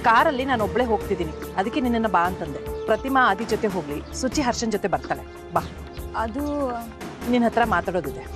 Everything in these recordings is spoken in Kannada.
ಕಾರಲ್ಲಿ ನಾನು ಒಬ್ಳೆ ಹೋಗ್ತಿದ್ದೀನಿ ಅದಕ್ಕೆ ನಿನ್ನನ್ನು ಬಾ ಅಂತಂದೆ ಪ್ರತಿಮಾ ಆದಿ ಜೊತೆ ಹೋಗ್ಲಿ ಸುಚಿ ಹರ್ಷನ್ ಜೊತೆ ಬರ್ತಾಳೆ ಬಾ ಅದು ನಿನ್ನ ಹತ್ರ ಮಾತಾಡೋದಿದೆ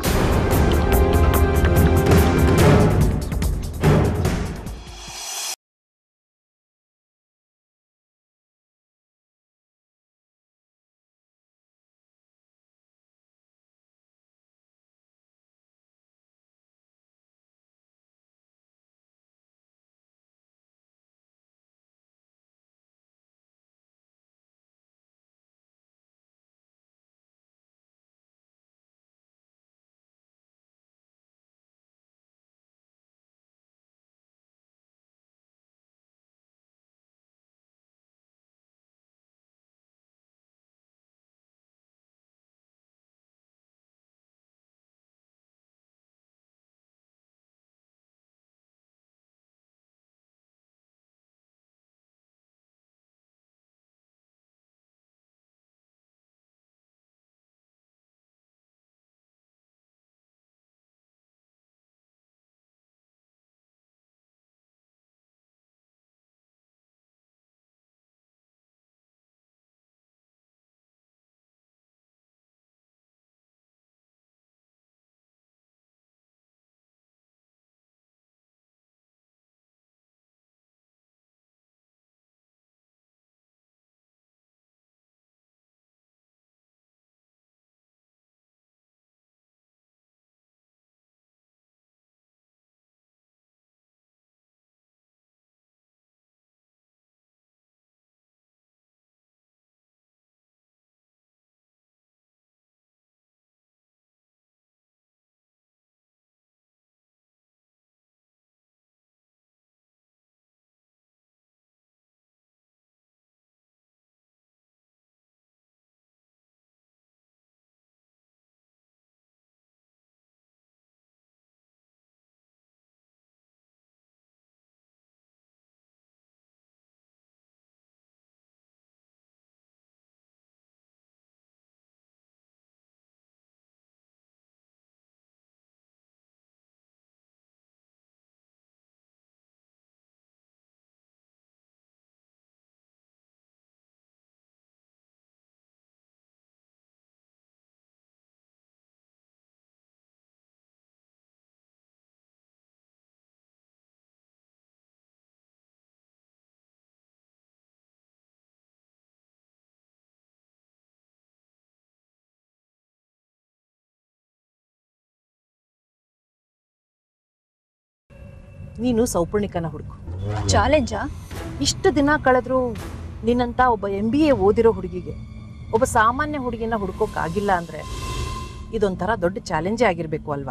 ನೀನು ಸೌಪರ್ಣಿಕನ ಹುಡುಕು ಚಾಲೆಂಜಾ ಇಷ್ಟು ದಿನ ಕಳೆದ್ರು ನಿನ್ನಂತ ಒಬ್ಬ ಎಂ ಬಿ ಎ ಓದಿರೋ ಹುಡುಗಿಗೆ ಒಬ್ಬ ಸಾಮಾನ್ಯ ಹುಡುಗಿನ ಹುಡ್ಕೋಕ್ಕಾಗಿಲ್ಲ ಅಂದ್ರೆ ಇದೊಂಥರ ದೊಡ್ಡ ಚಾಲೆಂಜೇ ಆಗಿರ್ಬೇಕು ಅಲ್ವಾ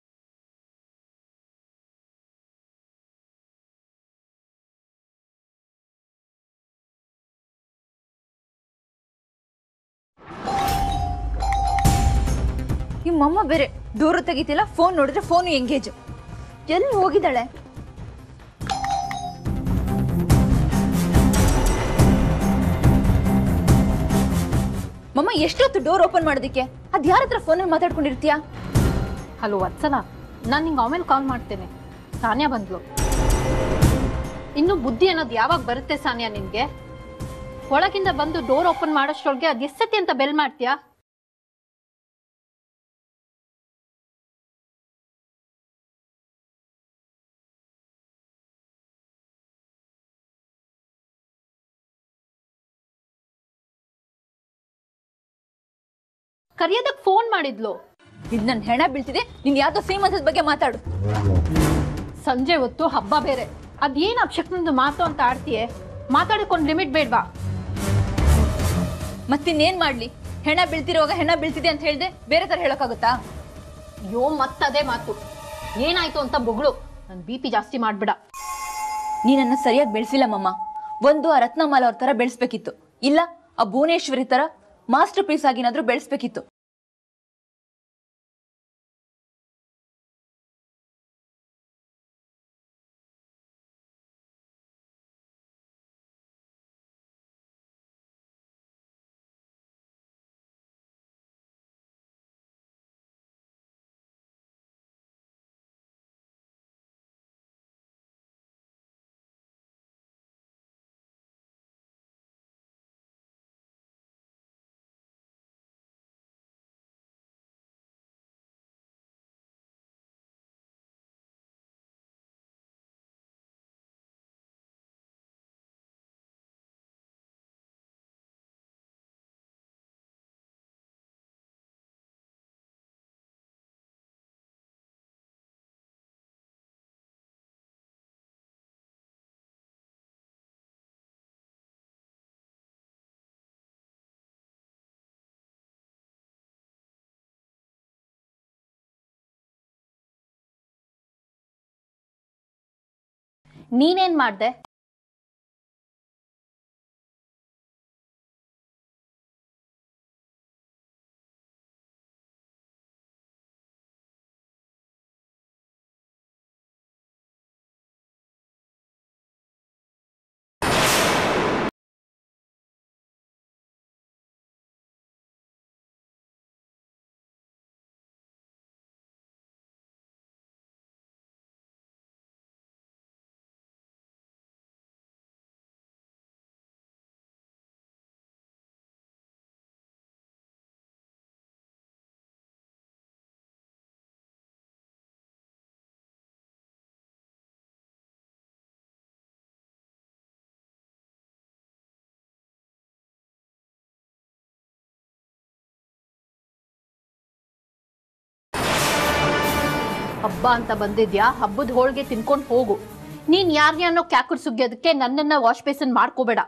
ನಿಮ್ಮಮ್ಮ ಬೇರೆ ಡೋರು ತೆಗಿತಿಲ್ಲ ಫೋನ್ ನೋಡಿದ್ರೆ ಫೋನ್ ಎಂಗೇಜ್ ಎಲ್ಲಿ ಹೋಗಿದ್ದಾಳೆ ಮಮ್ಮ ಎಷ್ಟೊತ್ತು ಡೋರ್ ಓಪನ್ ಮಾಡೋದಕ್ಕೆ ಅದ್ ಯಾರ ಹತ್ರ ಫೋನಲ್ಲಿ ಮಾತಾಡ್ಕೊಂಡಿರ್ತೀಯಾ ಹಲೋ ವತ್ಸಲ ನಾನು ನಿಂಗೆ ಆಮೇಲೆ ಕಾಲ್ ಮಾಡ್ತೇನೆ ಸಾನ್ಯಾ ಬಂದ್ಲು ಇನ್ನು ಬುದ್ಧಿ ಅನ್ನೋದು ಯಾವಾಗ ಬರುತ್ತೆ ಸಾನ್ಯಾ ನಿನ್ಗೆ ಒಳಗಿಂದ ಬಂದು ಡೋರ್ ಓಪನ್ ಮಾಡೋಷ್ಟ್ರೊಳಗೆ ಅದು ಎಷ್ಟತಿ ಅಂತ ಬೆಲ್ ಮಾಡ್ತೀಯಾ ಕರಿಯೋದಕ್ ಫೋನ್ ಮಾಡಿದ್ಲು ಇದು ನನ್ನ ಹೆಣ ಬೀಳ್ತಿದೆ ನೀನ್ ಯಾವ್ದೋ ಶ್ರೀಮಂತದ ಬಗ್ಗೆ ಮಾತಾಡು ಸಂಜೆ ಹೊತ್ತು ಹಬ್ಬ ಬೇರೆ ಅದೇನ್ ಅಪ್ಶಕ್ನಂದು ಮಾತು ಅಂತ ಆಡ್ತೀಯೆ ಮಾತಾಡಕ್ಕೊಂದು ಲಿಮಿಟ್ ಬೇಡ್ವಾ ಮತ್ತಿನ್ನೇನ್ ಮಾಡ್ಲಿ ಹೆಣ ಬೀಳ್ತಿರುವಾಗ ಹೆಣ ಬೀಳ್ತಿದೆ ಅಂತ ಹೇಳ್ದೆ ಬೇರೆ ತರ ಹೇಳಕ್ಕಾಗುತ್ತಾ ಅಯ್ಯೋ ಮತ್ತದೇ ಮಾತು ಏನಾಯ್ತು ಅಂತ ಬೊಗಳು ನನ್ ಬಿ ಪಿ ಜಾಸ್ತಿ ಮಾಡ್ಬಿಡ ನೀ ನನ್ನ ಸರಿಯಾಗಿ ಬೆಳೆಸಿಲ್ಲ ಮಮ್ಮ ಒಂದು ಆ ರತ್ನಮಾಲ ಅವ್ರ ತರ ಬೆಳೆಸ್ಬೇಕಿತ್ತು ಇಲ್ಲ ಆ ಭುವನೇಶ್ವರಿ ತರ ಮಾಸ್ಟರ್ ಪೀಸ್ ಆಗಿನಾದ್ರೂ ಬೆಳೆಸ್ಬೇಕಿತ್ತು ನೀನೇನ್ ಮಾಡ್ದೆ ಹಬ್ಬ ಅಂತ ಬಂದಿದ್ಯಾ ಹಬ್ಬದ ಹೋಳ್ಗೆ ತಿನ್ಕೊಂಡು ಹೋಗು ನೀನ್ ಯಾರ್ಯಾನೋ ಕ್ಯಾಕುರ್ ಸುಗ್ಯೋದಕ್ಕೆ ನನ್ನನ್ನ ವಾಶ್ ಬೇಸನ್ ಮಾಡ್ಕೋಬೇಡ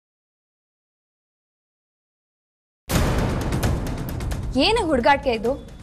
ಏನು ಹುಡುಗಾಟಿಕೆ ಇದು